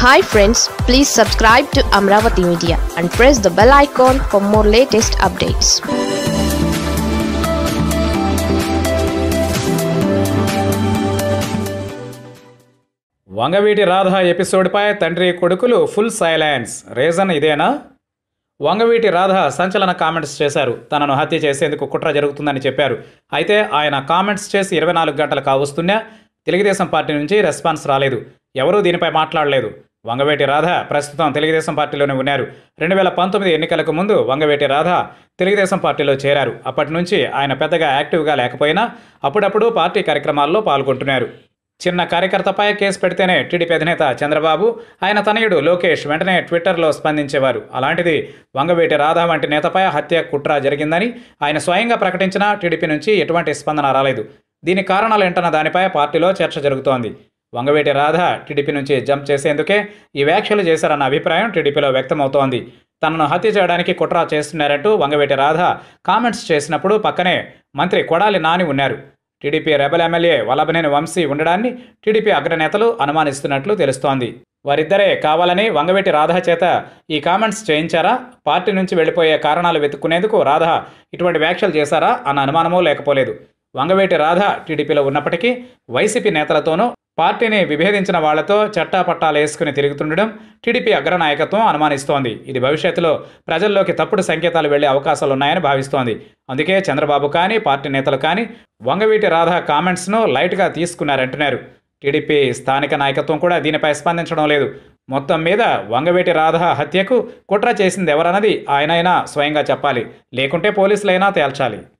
hi friends please subscribe to Amaravati Media and press the bell icon for more latest updates Vangaveeti Radha ఎపిసోడ్పై తండ్రి కొడుకులు full silence reason ఇదేనా వంగవీటి రాధ సంచలన comments చేశారు తనను హత్య చేసేందుకు కుట్ర జరుగుతుందని చెప్పారు అయితే ఆయన కామెంట్స్ చేసి ఇరవై నాలుగు గంటలు కావస్తున్నా తెలుగుదేశం పార్టీ నుంచి రెస్పాన్స్ రాలేదు ఎవరూ దీనిపై మాట్లాడలేదు వంగవేటి రాధ ప్రస్తుతం తెలుగుదేశం పార్టీలోనే ఉన్నారు రెండు వేల పంతొమ్మిది ఎన్నికలకు ముందు వంగవేటి రాధ తెలుగుదేశం పార్టీలో చేరారు అప్పటి నుంచి ఆయన పెద్దగా యాక్టివ్గా లేకపోయినా అప్పుడప్పుడు పార్టీ కార్యక్రమాల్లో పాల్గొంటున్నారు చిన్న కార్యకర్తపై కేసు పెడితేనే టీడీపీ అధినేత చంద్రబాబు ఆయన తనయుడు లోకేష్ వెంటనే ట్విట్టర్లో స్పందించేవారు అలాంటిది వంగవేటి రాధ వంటి నేతపై హత్య కుట్ర జరిగిందని ఆయన స్వయంగా ప్రకటించినా టీడీపీ నుంచి ఎటువంటి స్పందన రాలేదు దీని కారణాలు ఏంటన్న దానిపై పార్టీలో చర్చ జరుగుతోంది వంగవేటి రాధ టీడీపీ నుంచి జంప్ చేసేందుకే ఈ వ్యాఖ్యలు చేశారన్న అభిప్రాయం టీడీపీలో వ్యక్తమవుతోంది తనను హత్య చేయడానికి కుట్ర చేస్తున్నారంటూ వంగవేటి రాధ కామెంట్స్ చేసినప్పుడు పక్కనే మంత్రి కొడాలి నాని ఉన్నారు TDP rebel MLA Vallabhaneni Vamsi ఉండడాన్ని టీడీపీ అగ్రనేతలు అనుమానిస్తున్నట్లు తెలుస్తోంది వారిద్దరే కావాలని వంగవేటి రాధ చేత ఈ కామెంట్స్ చేయించారా పార్టీ నుంచి వెళ్ళిపోయే కారణాలు వెతుక్కునేందుకు రాధ ఇటువంటి వ్యాఖ్యలు చేశారా అన్న అనుమానమూ లేకపోలేదు వంగవేటి రాధ టీడీపీలో ఉన్నప్పటికీ వైసీపీ నేతలతోనూ పార్టీని విభేదించిన వాళ్లతో చట్టాపట్టాలు వేసుకుని తిరుగుతుండడం టీడీపీ అగ్రనాయకత్వం అనుమానిస్తోంది ఇది భవిష్యత్తులో ప్రజల్లోకి తప్పుడు సంకేతాలు వెళ్లే అవకాశాలున్నాయని భావిస్తోంది అందుకే చంద్రబాబు కానీ పార్టీ నేతలు కానీ వంగవీటి రాధ కామెంట్స్ను లైట్గా తీసుకున్నారంటున్నారు టీడీపీ స్థానిక నాయకత్వం కూడా దీనిపై స్పందించడం లేదు మొత్తం మీద వంగవేటి రాధ హత్యకు కుట్ర చేసింది ఎవరన్నది ఆయనైనా స్వయంగా చెప్పాలి లేకుంటే పోలీసులైనా తేల్చాలి